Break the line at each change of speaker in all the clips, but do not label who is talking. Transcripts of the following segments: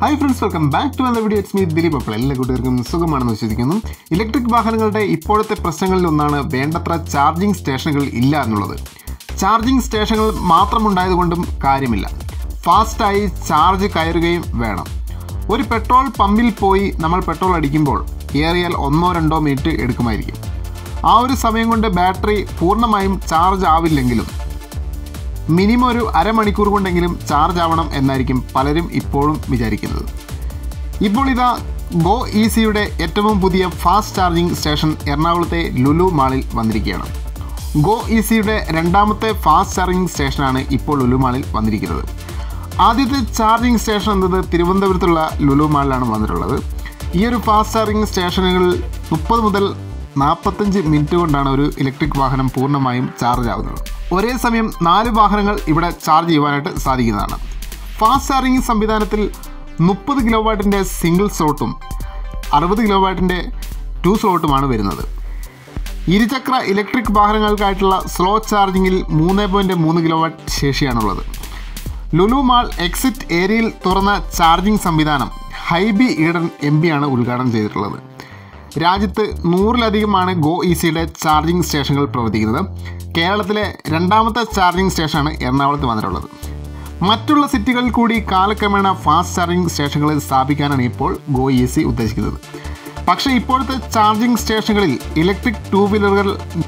hi friends welcome back to other video it's me Dileep അപ്പോൾ എല്ലാ കൂട്ടുകാർക്കും സുഖമാണെന്ന് വിശ്വസിക്കുന്നു ഇലക്ട്രിക് വാഹനങ്ങളുടെ ഇപ്പോഴത്തെ പ്രശ്നങ്ങളിൽ ഒന്നാണ് വേണ്ടത്ര ചാർജിംഗ് സ്റ്റേഷനുകൾ ഇല്ല എന്നുള്ളത് ചാർജിംഗ് സ്റ്റേഷനുകൾ മാത്രമുണ്ടായതുകൊണ്ടും കാര്യമില്ല ഫാസ്റ്റായി ചാർജ് കയറുകയും വേണം ഒരു പെട്രോൾ പമ്പിൽ പോയി നമ്മൾ പെട്രോൾ അടിക്കുമ്പോൾ ഏറിയാൽ ഒന്നോ രണ്ടോ മിനിറ്റ് എടുക്കുമായിരിക്കും ആ ഒരു സമയം കൊണ്ട് ബാറ്ററി പൂർണ്ണമായും ചാർജ് ആവില്ലെങ്കിലും മിനിമം ഒരു അരമണിക്കൂർ കൊണ്ടെങ്കിലും ചാർജ് ആവണം എന്നായിരിക്കും പലരും ഇപ്പോഴും വിചാരിക്കുന്നത് ഇപ്പോൾ ഇതാ ഗോ ഇ സിയുടെ ഏറ്റവും പുതിയ ഫാസ്റ്റ് ചാർജിംഗ് സ്റ്റേഷൻ എറണാകുളത്തെ ലുലു മാളിൽ വന്നിരിക്കുകയാണ് ഗോ ഇ സിയുടെ രണ്ടാമത്തെ ഫാസ്റ്റ് ചാർജിംഗ് സ്റ്റേഷനാണ് ഇപ്പോൾ ലുലു മാളിൽ വന്നിരിക്കുന്നത് ആദ്യത്തെ ചാർജിംഗ് സ്റ്റേഷൻ എന്നത് തിരുവനന്തപുരത്തുള്ള ലുലു മാളിലാണ് വന്നിട്ടുള്ളത് ഈ ഒരു ഫാസ്റ്റ് ചാർജിംഗ് സ്റ്റേഷനുകളിൽ മുപ്പത് മുതൽ നാൽപ്പത്തഞ്ച് മിനിറ്റ് കൊണ്ടാണ് ഒരു ഇലക്ട്രിക് വാഹനം പൂർണ്ണമായും ചാർജ് ആവുന്നത് ഒരേ സമയം നാല് വാഹനങ്ങൾ ഇവിടെ ചാർജ് ചെയ്യുവാനായിട്ട് സാധിക്കുന്നതാണ് ഫാസ്റ്റ് ചാർജിംഗ് സംവിധാനത്തിൽ മുപ്പത് കിലോ വാട്ടിൻ്റെ സിംഗിൾ സ്ലോട്ടും അറുപത് കിലോ വാട്ടിൻ്റെ ടു സ്ലോട്ടുമാണ് വരുന്നത് ഇരുചക്ര ഇലക്ട്രിക് വാഹനങ്ങൾക്കായിട്ടുള്ള സ്ലോ ചാർജിങ്ങിൽ മൂന്ന് പോയിൻറ്റ് മൂന്ന് കിലോ വാട്ട് ശേഷിയാണുള്ളത് ലുലു മാൾ എക്സിറ്റ് ഏരിയയിൽ തുറന്ന ചാർജിംഗ് സംവിധാനം ഹൈബി ഈഡൻ എം ആണ് ഉദ്ഘാടനം ചെയ്തിട്ടുള്ളത് രാജ്യത്ത് നൂറിലധികമാണ് ഗോ ഇ സിയുടെ ചാർജിംഗ് സ്റ്റേഷനുകൾ പ്രവർത്തിക്കുന്നത് കേരളത്തിലെ രണ്ടാമത്തെ ചാർജിംഗ് സ്റ്റേഷനാണ് എറണാകുളത്ത് വന്നിട്ടുള്ളത് മറ്റുള്ള സിറ്റികളിൽ കൂടി കാലക്രമേണ ഫാസ്റ്റ് ചാർജിംഗ് സ്റ്റേഷനുകൾ സ്ഥാപിക്കാനാണ് ഇപ്പോൾ ഗോ ഇ സി ഉദ്ദേശിക്കുന്നത് പക്ഷേ ഇപ്പോഴത്തെ ചാർജിംഗ് സ്റ്റേഷനുകളിൽ ഇലക്ട്രിക് ടൂ വീലറുകൾ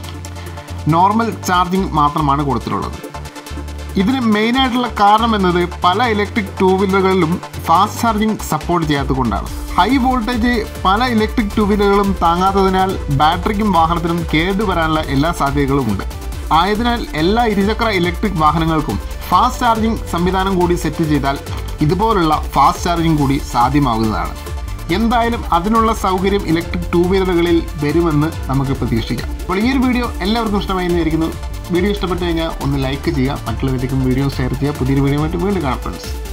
നോർമൽ ചാർജിംഗ് മാത്രമാണ് കൊടുത്തിട്ടുള്ളത് ഇതിന് മെയിനായിട്ടുള്ള കാരണം എന്നത് പല ഇലക്ട്രിക് ടൂ വീലറുകളിലും ഫാസ്റ്റ് ചാർജിംഗ് സപ്പോർട്ട് ചെയ്യാത്തതുകൊണ്ടാണ് ഹൈ വോൾട്ടേജ് പല ഇലക്ട്രിക് ടൂ വീലറുകളും താങ്ങാത്തതിനാൽ ബാറ്ററിക്കും വാഹനത്തിനും കേടുവരാനുള്ള എല്ലാ സാധ്യതകളും ഉണ്ട് ആയതിനാൽ എല്ലാ ഇരുചക്ര ഇലക്ട്രിക് വാഹനങ്ങൾക്കും ഫാസ്റ്റ് ചാർജിംഗ് സംവിധാനം കൂടി സെറ്റ് ചെയ്താൽ ഇതുപോലുള്ള ഫാസ്റ്റ് ചാർജിംഗ് കൂടി സാധ്യമാകുന്നതാണ് എന്തായാലും അതിനുള്ള സൗകര്യം ഇലക്ട്രിക് ടൂ വീലറുകളിൽ വരുമെന്ന് നമുക്ക് പ്രതീക്ഷിക്കാം അപ്പോൾ ഈ ഒരു വീഡിയോ എല്ലാവർക്കും ഇഷ്ടമായി എന്ന് വിചാരിക്കുന്നു വീഡിയോ ഇഷ്ടപ്പെട്ടു കഴിഞ്ഞാൽ ഒന്ന് ലൈക്ക് ചെയ്യുക മറ്റുള്ളവരിലേക്കും വീഡിയോ ഷെയർ ചെയ്യുക പുതിയൊരു വീഡിയോ ആയിട്ട് വീണ്ടും കാണാം ഫ്രണ്ട്സ്